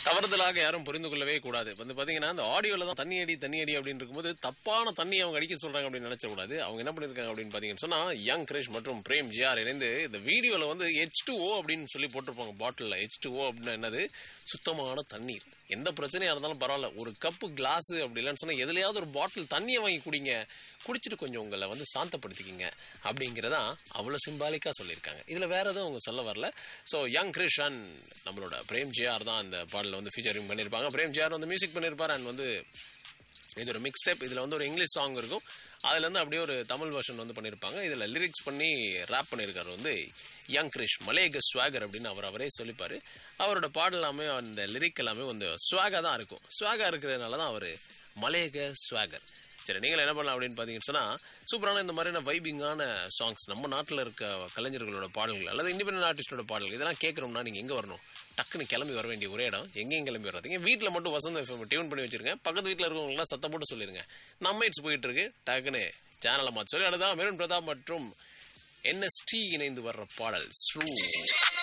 தவறுதலாக யாரும் புரிந்து கொள்ளவே கூடாது வந்து பாத்தீங்கன்னா அந்த ஆடியோல தான் தண்ணி அடி தண்ணி அடி அப்படின்னு இருக்கும்போது தப்பான தண்ணி அவங்க அடிக்க சொல்றாங்க அப்படின்னு நினைச்ச கூடாது அவங்க என்ன பண்ணிருக்காங்க அப்படின்னு பாத்தீங்கன்னு சொன்னா யங் கிரிஷ் மற்றும் பிரேம் ஜிஆர் இணைந்து இந்த வீடியோல வந்து ஹெச் டூ ஓ அப்படின்னு சொல்லி போட்டிருப்பாங்க பாட்டில்ல ஹெச் டூ ஓ அப்படின்னா என்னது சுத்தமான தண்ணீர் எந்த பிரச்சனையா இருந்தாலும் பரவாயில்ல ஒரு கப்பு கிளாஸ் அப்படி இல்லைன்னு சொன்னா எதுலயாவது ஒரு பாட்டில் தண்ணியை வாங்கி குடிங்க குடிச்சிட்டு கொஞ்சம் உங்களை வந்து சாந்தப்படுத்திக்கிங்க அப்படிங்கிறதா அவ்வளோ சிம்பாலிக்காக சொல்லியிருக்காங்க இதில் வேற எதுவும் அவங்க சொல்ல வரல ஸோ யங் கிரிஷ் அண்ட் நம்மளோட பிரேம் ஜிஆர் தான் அந்த பாடலில் வந்து ஃபீச்சரிங் பண்ணியிருப்பாங்க பிரேம் ஜிஆர் வந்து மியூசிக் பண்ணியிருப்பார் அண்ட் வந்து இது ஒரு மிக்ஸ் டேப் இதில் வந்து ஒரு இங்கிலீஷ் சாங் இருக்கும் அதுலேருந்து அப்படியே ஒரு தமிழ் வெர்ஷன் வந்து பண்ணியிருப்பாங்க இதில் லிரிக்ஸ் பண்ணி ரேப் பண்ணியிருக்காரு வந்து யங் கிரிஷ் மலேக ஸ்வாகர் அப்படின்னு அவர் அவரே சொல்லிப்பார் அவரோட பாடல் எல்லாமே அந்த லிரிக் எல்லாமே வந்து ஸ்வாகாக தான் இருக்கும் ஸ்வாகா இருக்கிறதுனால தான் அவர் மலேக ஸ்வாகர் சரி நீங்கள் என்ன பண்ணலாம் அப்படின்னு பார்த்தீங்கன்னு சொன்னால் சூப்பரான இந்த மாதிரியான வைபிங்கான சாங்ஸ் நம்ம நாட்டில் இருக்க கலைஞர்களோட பாடல்கள் அல்லது இண்டிபெண்டன்ட் ஆர்டிஸ்டோட பாடல்கள் இதெல்லாம் கேட்குறோம்னா நீங்கள் எங்கே வரணும் டக்குன்னு கிளம்பி வர வேண்டிய ஒரே இடம் எங்கேயும் கிளம்பி வராதீங்க வீட்டில் மட்டும் வசந்த எஃப்எம் டியூன் பண்ணி வச்சிருங்க பக்கத்து வீட்டில் இருக்கவங்களாம் சத்தம் போட்டு சொல்லிருங்க நம்ம இட்ஸ் போயிட்டு இருக்கு டக்குன்னு சேனலை மாற்றி சொல்லி அடுத்ததான் மெருன் பிரதாப் மற்றும் என்எஸ்டி இணைந்து வர்ற பாடல் ஸ்ரூ